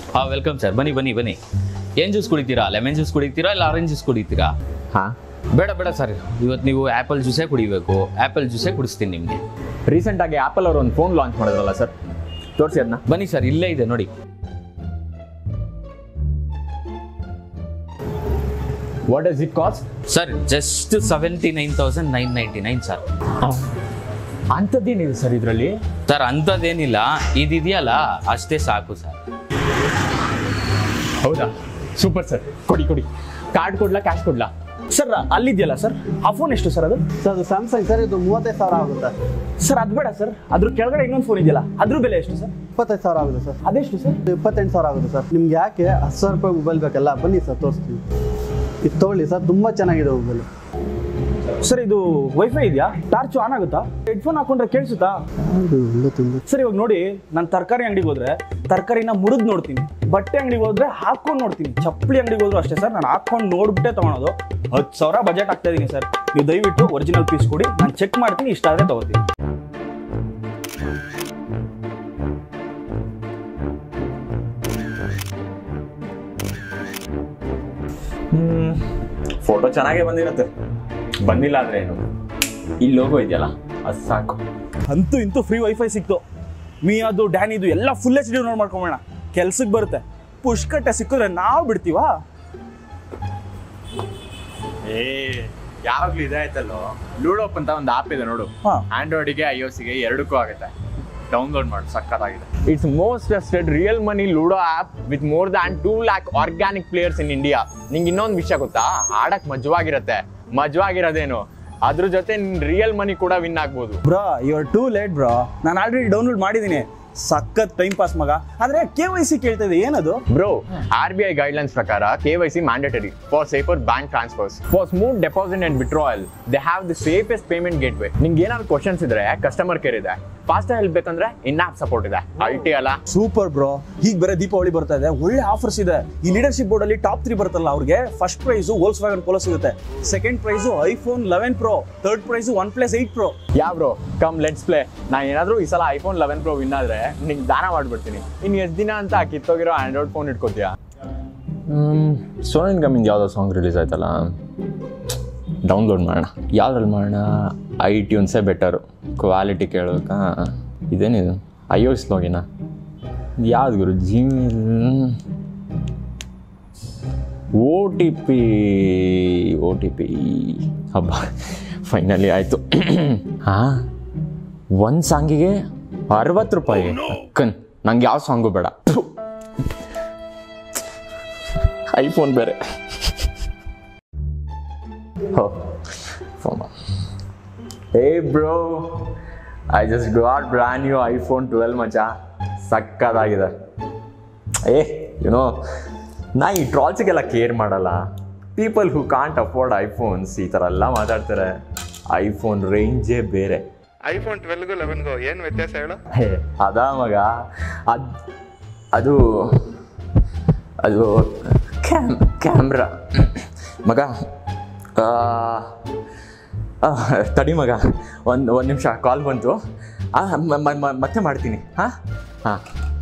ಹಾಂ welcome sir ಬನ್ನಿ ಬನ್ನಿ ಬನ್ನಿ ಏನು ಜ್ಯೂಸ್ ಕುಡಿತೀರಾ ಲೆಮನ್ ಜ್ಯೂಸ್ ಕುಡಿತೀರಾ ಇಲ್ಲ ಆರೆಂಜ್ ಜ್ಯೂಸ್ ಕುಡಿತೀರಾ ಹಾಂ ಬೇಡ ಬೇಡ ಸರ್ ಇವತ್ತು ನೀವು ಆ್ಯಪಲ್ ಜ್ಯೂಸೇ ಕುಡಿಬೇಕು ಆ್ಯಪಲ್ ಜ್ಯೂಸೇ ಕುಡಿಸ್ತೀನಿ ನಿಮಗೆ ರೀಸೆಂಟಾಗಿ ಆ್ಯಪಲ್ ಅವರು ಒಂದು ಫೋನ್ ಲಾಂಚ್ ಮಾಡಿದ್ರಲ್ಲ ಸರ್ ತೋರಿಸಿ ಅದನ್ನ ಬನ್ನಿ ಸರ್ ಇಲ್ಲೇ ಇದೆ ನೋಡಿ what does it cost sir just seventy nine thousand nine ninety nine sir ಅಂಥದ್ದೇನಿದೆ ಸರ್ ಇದರಲ್ಲಿ ಸರ್ ಅಂಥದ್ದೇನಿಲ್ಲ ಇದಿದೆಯಲ್ಲ ಅಷ್ಟೇ ಸಾಕು ಸರ್ ಹೌದಾ ಸೂಪರ್ ಸರ್ ಕೊಡಿ ಕೊಡಿ ಕಾರ್ಡ್ ಕೊಡ್ಲಾ ಕ್ಯಾಶ್ ಕೊಡ್ಲಾ ಸರ್ ಅಲ್ಲಿದೆಯಲ್ಲ ಸರ್ ಆ ಫೋನ್ ಎಷ್ಟು ಸರ್ ಅದು ಸರ್ ಅದು ಸ್ಯಾಮ್ಸಂಗ್ ಸರ್ ಇದು ಮೂವತ್ತೈದು ಸಾವಿರ ಆಗುತ್ತೆ ಸರ್ ಅದು ಬೇಡ ಸರ್ ಅದ್ರ ಕೆಳಗಡೆ ಇನ್ನೊಂದು ಫೋನ್ ಇದೆಯಲ್ಲ ಅದ್ರ ಬೆಲೆ ಎಷ್ಟು ಸರ್ ಇಪ್ಪತ್ತೈದು ಸಾವಿರ ಆಗುತ್ತೆ ಸರ್ ಅದೆಷ್ಟು ಸರ್ ಇದು ಇಪ್ಪತ್ತೆಂಟು ಸಾವಿರ ಆಗುತ್ತೆ ಸರ್ ನಿಮ್ಗೆ ಯಾಕೆ ಹತ್ತು ಸಾವಿರ ರೂಪಾಯಿ ಮೊಬೈಲ್ ಬೇಕಲ್ಲ ಬನ್ನಿ ಸರ್ ತೋರಿಸ್ತೀವಿ ಇದು ತೊಗೊಳ್ಳಿ ಸರ್ ತುಂಬ ಚೆನ್ನಾಗಿದೆ ಮೊಬೈಲ್ ಸರ್ ಇದು ವೈಫೈ ಇದೆಯಾ ಟಾರ್ಚ್ ಆನ್ ಆಗುತ್ತಾ ಹೆಡ್ಫೋನ್ ಹಾಕೊಂಡ್ರೆ ಕೇಳಿಸುತ್ತಾ ಅದು ಒಳ್ಳೆ ತುಂಬ ಸರ್ ಇವಾಗ ನೋಡಿ ನಾನು ತರಕಾರಿ ಅಂಗಡಿಗೆ ಹೋದ್ರೆ ತರಕಾರಿನ ಮುರಿದು ನೋಡ್ತೀನಿ ಬಟ್ಟೆ ಅಂಗಡಿಗೆ ಹೋದ್ರೆ ಹಾಕೊಂಡು ನೋಡ್ತೀನಿ ಚಪ್ಪಲಿ ಅಂಗಡಿಗೆ ಹೋದ್ರು ಅಷ್ಟೇ ಸರ್ ನಾನು ಹಾಕೊಂಡು ನೋಡ್ಬಿಟ್ಟೆ ತೊಗೊಳೋದು ಹತ್ತು ಸಾವಿರ ಬಜೆಟ್ ಆಗ್ತಾ ಇದೀನಿ ಸರ್ ನೀವು ದಯವಿಟ್ಟು ಒರಿಜಿನಲ್ ಪೀಸ್ ಕೊಡಿ ನಾನು ಚೆಕ್ ಮಾಡ್ತೀನಿ ಇಷ್ಟ ಆದರೆ ತಗೋತೀನಿ ಫೋಟೋ ಚೆನ್ನಾಗೇ ಬಂದಿರುತ್ತೆ ಬಂದಿಲ್ಲ ಅಂದ್ರೆ ಏನು ಈ ಲೋಗೋ ಇದೆಯಲ್ಲ ಅದು ಸಾಕು ಅಂತೂ ಇಂತೂ ಫ್ರೀ ವೈಫೈ ಸಿಕ್ತು ಮೀಯಾದು ಡ್ಯಾನಿದು ಎಲ್ಲ ಫುಲ್ ಎಚ್ ಡಿ ನೋಡ್ ಮಾಡ್ಕೊಂಬೋಣ ಕೆಲ್ಸಕ್ಕೆ ಬರುತ್ತೆ ಪುಷ್ಕಟ್ಟೆ ಸಿಕ್ಕಿದ್ರೆ ನಾವು ಬಿಡ್ತೀವಾ ಏ ಯಾವಾಗ್ಲೂ ಇದಾಯ್ತಲ್ಲೋ ಲೂಡೋಪ್ ಅಂತ ಒಂದು ಆಪ್ ಇದೆ ನೋಡು ಹಾ. ಆಂಡ್ರಾಯ್ಡಿಗೆ ಐ ಗೆ ಎರಡಕ್ಕೂ ಆಗುತ್ತೆ ಡೌನ್ಲೋಡ್ ಮಾಡು ಸಕ್ಕತ್ತಾಗಿದೆ it's most trusted real money ludo app with more than two lakh organic players in India ನಿಂಗೆ ಇನ್ನೊಂದು ವಿಷಯ ಗೊತ್ತಾ ಆಡಕ್ ಮಜವಾಗಿರತ್ತೆ ಮಜವಾಗಿರೋದೇನು ಅದ್ರ ಜೊತೆ ರಿಯಲ್ ಮನಿ ಕೂಡ ವಿನ್ ಆಗ್ಬೋದು bro you are too late bro ನಾನು ಆಲ್ರೆಡಿ ಡೌನ್ಲೋಡ್ ಮಾಡಿದ್ದೀನಿ ಸಖತ್ ಟೈಮ್ ಪಾಸ್ ಮಗ ಆದ್ರೆ ಕೆ ವೈ ಸಿ ಕೇಳ್ತಾ ಇದೆ ಏನದು bro R B I guidelines ಪ್ರಕಾರ K Y C mandatory for safer bank transfers for smooth deposit and withdrawal they have the safest payment gateway ನಿಂಗೆ ಏನಾದ್ರು ಕ್ವಶನ್ಸ್ ಇದ್ರೆ customer care ಇದೆ fast help ಬೇಕಂದ್ರೆ in app support ಇದೆ ಅಲ್ಟಿ ಅಲ್ಲ super bro ಈಗ ಬೇರೆ ದೀಪಾವಳಿ ಬರ್ತಾ ಇದೆ ಒಳ್ಳೆ ಆಫರ್ಸ್ ಇದೆ ಈ ಲೀಡರ್ಶಿಪ್ ಬೋರ್ಡ್ ಅಲ್ಲಿ ಟಾಪ್ ತ್ರೀ ಬರುತ್ತಲ್ಲ ಅವ್ರಿಗೆ first prize Volkswagen Polo ಸಿಗುತ್ತೆ second prize iPhone eleven pro third prize OnePlus eight pro yeah bro come let's play ನಾ ಏನಾದ್ರು ಈ ಸಲ ಐಫೋನ್ ಲೆವೆನ್ ಪ್ರೋ ವಿನ್ ಆದ್ರೆ ನಿಂಗೆ ದಾನ ಮಾಡ್ಬಿಡ್ತೀನಿ ಇನ್ ಎಷ್ಟು ದಿನ ಅಂತ ಕಿತ್ತೋಗಿರೋ ಆಂಡ್ರಾಯ್ಡ್ ಫೋನ್ ಇಟ್ಕೋತೀಯಾ ಸೋನನ್ ಗಮ್ಮಿಂದ ಯಾವುದೋ ಸಾಂಗ್ ರಿಲೀಸ್ ಆಯ್ತಲ್ಲ ಡೌನ್ಲೋಡ್ ಮಾಡೋಣ ಯಾವ್ದ್ರಲ್ಲಿ ಮಾಡೋಣ ಐ ಟ್ಯೂನ್ಸೇ ಬೆಟರು ಕ್ವಾಲಿಟಿ ಕೇಳೋಕ ಇದೇನಿದು ಐ ಓ ಎಸ್ ಲೋಗಿನ ಯಾವ್ದು ಗುರು Gmail O T P O T P ಹಬ್ಬ ಫೈನಲಿ ಆಯಿತು ಹಾಂ ಒಂದು ಸಾಂಗಿಗೆ ಅರವತ್ತು ರೂಪಾಯಿ ಅಕ್ಕನ್ ನಂಗೆ ಯಾವ ಸಾಂಗು ಬೇಡ ಐಫೋನ್ ಬೇರೆ ಹೋ ಫೋನ್ ಏ bro I just got brand new iPhone twelve ಮಚ ಸಕ್ಕದಾಗಿದೆ ಏ ಯುನೋ ನಾ ಈ ಟ್ರಾಲ್ಸಿಗೆಲ್ಲ ಕೇರ್ ಮಾಡಲ್ಲ people who can't afford iPhones ಈ ಥರ ಎಲ್ಲ ಮಾತಾಡ್ತಾರೆ ಐಫೋನ್ ರೇಂಜೇ ಬೇರೆ ಐಫೋನ್ ಟ್ವೆಲ್ಗೂ ಲೆವೆನ್ಗೂ ಏನು ವ್ಯತ್ಯಾಸ ಹೇಳು ಹೇ ಅದಾ ಮಗ ಅದು ಅದು ಅದು ಕ್ಯಾಮ್ ಕ್ಯಾಮ್ರಾ ಮಗ ಆ, ಆ, ತಡಿ ಮಗ ಒಂದು ಒಂದು ನಿಮಿಷ ಕಾಲ್ ಬಂತು ಆ, ಮ- ಮ- ಮ- ಮತ್ತೆ ಮಾಡ್ತೀನಿ ಹಾಂ ಹಾಂ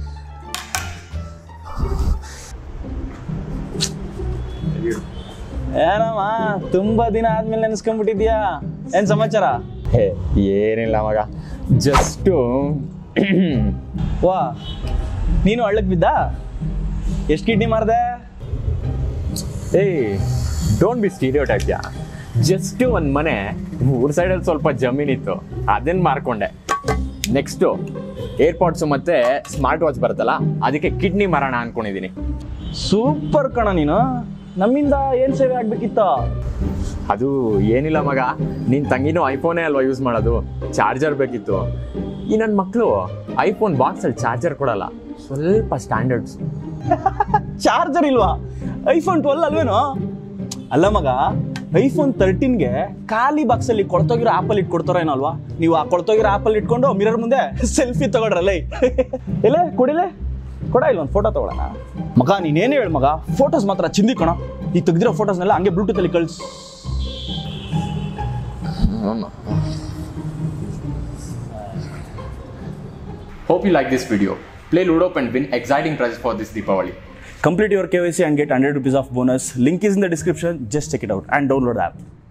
ಏನಮ್ಮ ತುಂಬಾ ದಿನ ಆದ್ಮೇಲೆ ನೆನೆಸ್ಕೊಂಡ್ಬಿಟ್ಟಿದ್ಯಾ ಏನ್ ಸಮಾಚಾರ ಹೇ ಏನಿಲ್ಲ ಮಗ ಜಸ್ಟು ವಾ ನೀನು ಹಳ್ಳಕ್ ಬಿದ್ದ ಎಷ್ಟು ಕಿಡ್ನಿ ಮಾರ್ದೆ ಏಯ್ don't be stereotype yeah just ಒಂದು ಮನೆ ಊರ್ ಸೈಡಲ್ಲಿ ಸ್ವಲ್ಪ ಜಮೀನಿತ್ತು ಅದನ್ನ ಮಾರ್ಕೊಂಡೆ ನೆಕ್ಸ್ಟು ಏರ್ಪಾಡ್ಸು ಮತ್ತೆ ಸ್ಮಾರ್ಟ್ ವಾಚ್ ಬರುತ್ತಲ್ಲ ಅದಕ್ಕೆ ಕಿಡ್ನಿ ಮಾರೋಣ ಅನ್ಕೊಂಡಿದ್ದೀನಿ ಸೂಪರ್ ಕಣ ನೀನು ನಮ್ಮಿಂದ ಏನ್ ಸೇವೆ ಆಗ್ಬೇಕಿತ್ತ ಅದು ಏನಿಲ್ಲ ಮಗ ನಿನ್ನ ತಂಗಿನೂ ಐಫೋನೇ ಅಲ್ವಾ ಯೂಸ್ ಮಾಡೋದು ಚಾರ್ಜರ್ ಬೇಕಿತ್ತು ಈ ನನ್ನ ಮಕ್ಕಳು ಐಫೋನ್ ಬಾಕ್ಸಲ್ಲಿ ಚಾರ್ಜರ್ ಕೊಡಲ್ಲ ಸ್ವಲ್ಪ ಸ್ಟ್ಯಾಂಡರ್ಡ್ಸ್ ಚಾರ್ಜರ್ ಇಲ್ವಾ ಐಫೋನ್ ಟ್ವೆಲ್ ಅಲ್ವೇನೋ ಅಲ್ಲ ಮಗ ಐಫೋನ್ ತರ್ಟೀನ್ಗೆ ಖಾಲಿ ಬಾಕ್ಸ್ ಅಲ್ಲಿ ಕೊಳ್ತೋಗಿರೋ ಆಪಲ್ ಇಟ್ಕೊಡ್ತಾರ ಏನೋ ಅಲ್ವಾ ನೀವು ಆ ಕೊಳ್ತೋಗಿರೋ ಆಪಲ್ ಇಟ್ಕೊಂಡು ಮಿರರ್ ಮುಂದೆ ಸೆಲ್ಫಿ ತಗೊಳ್ರಲ್ಲ ಎಲ್ಲೇ ಕೊಡಿಲೆ ಕೊಡ ಇಲ್ಲ ಒಂದು ಫೋಟೋ ತಗೊಳ್ಳೋಣ ಮಗ ನೀನೇನು ಹೇಳು ಮಗ ಫೋಟೋಸ್ ಮಾತ್ರ ಚಿಂದಿ ಕಣ ಈ ತೆಗ್ದಿರೋ ಫೋಟೋಸ್ನೆಲ್ಲ ಹಂಗೆ ಬ್ಲೂಟೂತ್ ಅಲ್ಲಿ ಕಳ್ಸಿ Hope you like this video. Play Ludo and win exciting prizes for this Deepavali. Complete your KYC and get 100 rupees of bonus. Link is in the description. Just check it out and download the app.